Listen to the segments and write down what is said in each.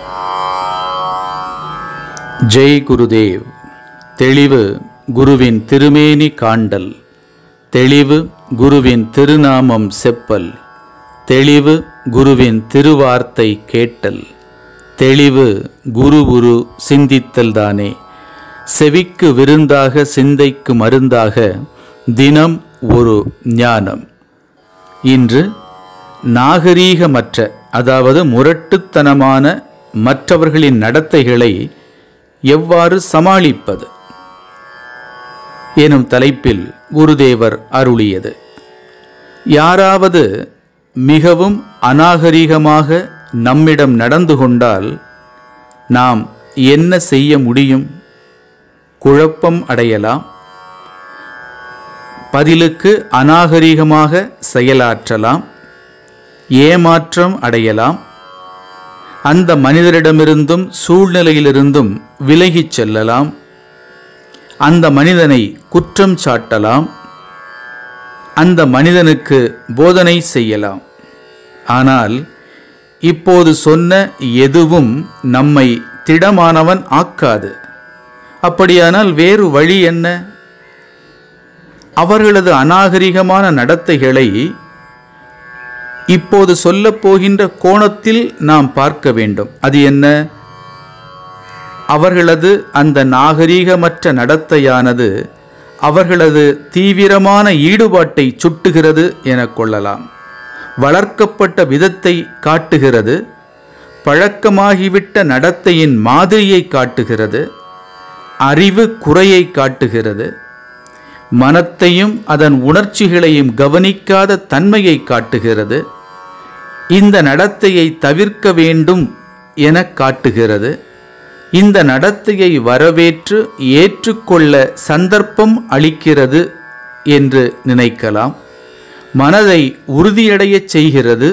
ஜெய் குருதேவ் தெளிவு குருவின் திருமேனி காண்டல் தெளிவு குருவின் திருநாமம் செப்பல் தெளிவு குருவின் திருவார்த்தை கேட்டல் தெளிவு குரு குரு சிந்தித்தல் தானே செவிக்கு விருந்தாக சிந்தைக்கு மருந்தாக தினம் ஒரு ஞானம் இன்று நாகரீகமற்ற அதாவது முரட்டுத்தனமான மற்றவர்களின் நடத்தைகளை எவ்வாறு சமாளிப்பது எனும் தலைப்பில் குருதேவர் அருளியது யாராவது மிகவும் அநாகரீகமாக நம்மிடம் நடந்து கொண்டால் நாம் என்ன செய்ய முடியும் குழப்பம் அடையலாம் பதிலுக்கு அநாகரீகமாக செயலாற்றலாம் ஏமாற்றம் அடையலாம் அந்த மனிதரிடமிருந்தும் சூழ்நிலையிலிருந்தும் விலகிச் செல்லலாம் அந்த மனிதனை குற்றம் சாட்டலாம் அந்த மனிதனுக்கு போதனை செய்யலாம் ஆனால் இப்போது சொன்ன எதுவும் நம்மை திடமானவன் ஆக்காது அப்படியானால் வேறு வழி என்ன அவர்களது அநாகரிகமான நடத்தைகளை இப்போது சொல்லப் போகின்ற கோணத்தில் நாம் பார்க்க வேண்டும் அது என்ன அவர்களது அந்த நாகரீகமற்ற நடத்தையானது அவர்களது தீவிரமான ஈடுபாட்டை சுட்டுகிறது என கொள்ளலாம் வளர்க்கப்பட்ட விதத்தை காட்டுகிறது பழக்கமாகிவிட்ட நடத்தையின் மாதிரியை காட்டுகிறது அறிவு குறையை காட்டுகிறது மனத்தையும் அதன் உணர்ச்சிகளையும் கவனிக்காத தன்மையை காட்டுகிறது இந்த நடத்தையை தவிர்க்க வேண்டும் என காட்டுகிறது இந்த நடத்தையை வரவேற்று ஏற்றுக்கொள்ள சந்தர்ப்பம் அளிக்கிறது என்று நினைக்கலாம் மனதை உறுதியடையச் செய்கிறது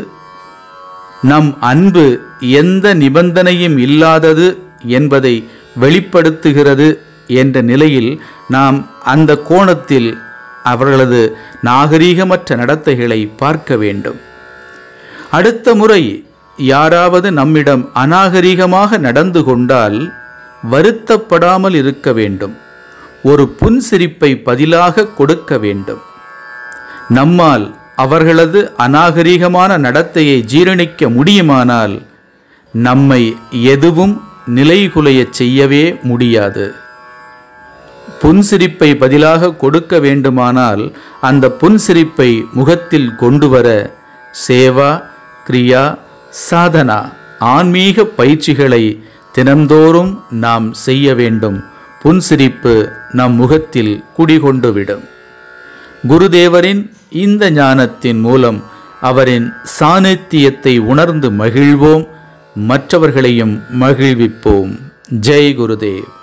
நம் அன்பு எந்த நிபந்தனையும் இல்லாதது என்பதை வெளிப்படுத்துகிறது என்ற நிலையில் நாம் அந்த கோணத்தில் அவர்களது நாகரீகமற்ற நடத்தைகளை பார்க்க வேண்டும் அடுத்த முறை யாராவது நம்மிடம் அநாகரீகமாக நடந்து கொண்டால் வருத்தப்படாமல் இருக்க வேண்டும் ஒரு புன்சிரிப்பை பதிலாக கொடுக்க வேண்டும் நம்மால் அவர்களது அநாகரீகமான நடத்தையை ஜீரணிக்க முடியுமானால் நம்மை எதுவும் நிலைகுலையச் செய்யவே முடியாது புன்சிரிப்பை பதிலாக கொடுக்க வேண்டுமானால் அந்த புன்சிரிப்பை முகத்தில் கொண்டு வர சேவா கிரியா சாதனா ஆன்மீக பயிற்சிகளை தினந்தோறும் நாம் செய்ய வேண்டும் புன்சிரிப்பு நம் முகத்தில் குடிகொண்டுவிடும் குருதேவரின் இந்த ஞானத்தின் மூலம் அவரின் சாநித்தியத்தை உணர்ந்து மகிழ்வோம் மற்றவர்களையும் மகிழ்விப்போம் ஜெய் குருதேவ்